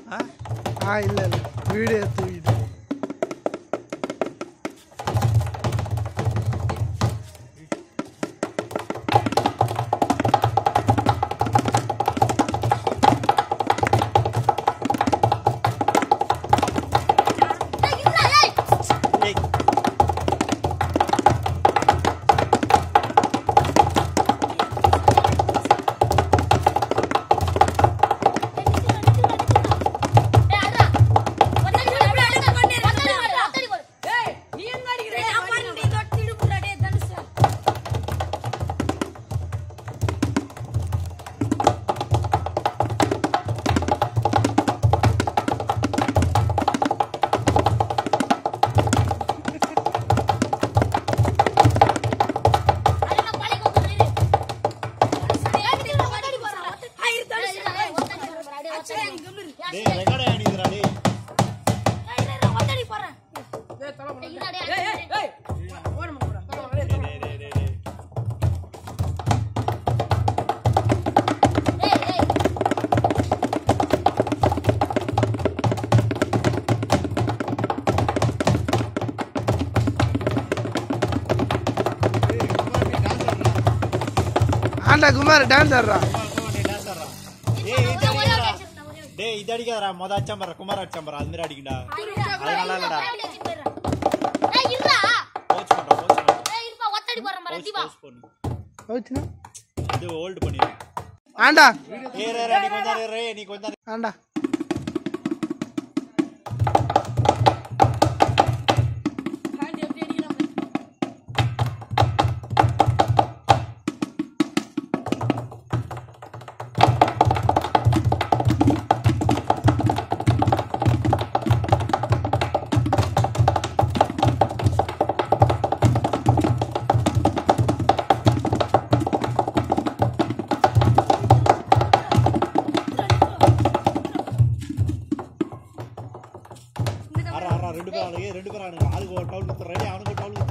ஆ ஆ இல்லை இல்லை வீடியோ தூக்கிட்டு ஏய் டேய் ரெக்கார்ட் ஆனிதுடா டேய் டேய் டேய் டேய் டேய் டேய் டேய் குமார் நீ டான்ஸ் ஆடுறா ஆண்டா குமார் டான்ஸ் ஆடுறா குமார் குமார் நீ டான்ஸ் ஆடுறா ஏய் இது அடிக்காதடா டேய் இது அடிக்காதடா மொத அடிச்சான் பாரு குமார் அடிச்சான் பாரு அது மாதிரி அடிக்கடா அது நல்லா இல்லடா கோச் பண்றா கோச் பண்றா கோச் கோச் பண்ணு போச்சுன்னா இது ஹோல்ட் பண்ணிரு ஆண்டா ஏய் ரே ரே நீ கொஞ்சம் இரு, ரே நீ கொஞ்சம் இரு. ஆண்டா ஆறா ஆறா ரெண்டு பேரும் ஆளுங்க ரெண்டு பேரும் ஆளுங்க ஆளுக்கு ஒரு டவுல் குத்துற ரெடி அவனுக்கு ஒரு டவுல்